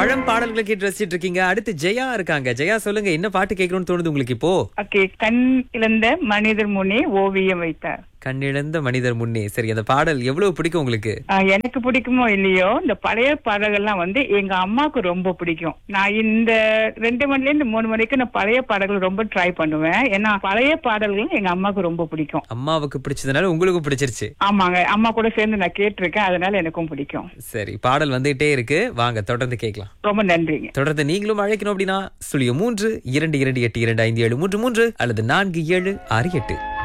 பழம் பாடல்களை கேட்டு ரசிச்சிட்டு இருக்கீங்க அடுத்து ஜெயா இருக்காங்க ஜெயா சொல்லுங்க என்ன பாட்டு கேட்கணும்னு தோணுது உங்களுக்கு இப்போ ஓகே கண் இழந்த மனிதர் முனே ஓவியம் வைத்தார் கண்ணிழந்த மனிதர் முன்னே சரி அந்த பாடல் எவ்வளவு பிடிக்கும் உங்களுக்கு ஆ, எனக்கு பிடிக்குமோ இல்லையோ இந்த பழைய பாடல்கள்லாம் வந்து எங்க அம்மாவுக்கு ரொம்ப பிடிக்கும் நான் இந்த ரெண்டு மணில இருந்து மூணு மணிக்கு நான் பழைய பாடல்கள் ரொம்ப ட்ரை பண்ணுவேன் ஏன்னா பழைய பாடல்கள் எங்க அம்மாவுக்கு ரொம்ப பிடிக்கும் அம்மாவுக்கு பிடிச்சதுனால உங்களுக்கும் பிடிச்சிருச்சு ஆமாங்க அம்மா கூட சேர்ந்து நான் கேட்டிருக்கேன் அதனால எனக்கும் பிடிக்கும் சரி பாடல் வந்துகிட்டே இருக்கு வாங்க தொடர்ந்து கேட்கலாம் ரொம்ப நன்றிங்க தொடர்ந்து நீங்களும் அழைக்கணும் அப்படின்னா சுழியம் மூன்று இரண்டு இரண்டு எட்டு இரண்டு ஐந்து ஏழு மூன்று மூன்று அல்லது நான்கு ஏழு ஆறு எட்டு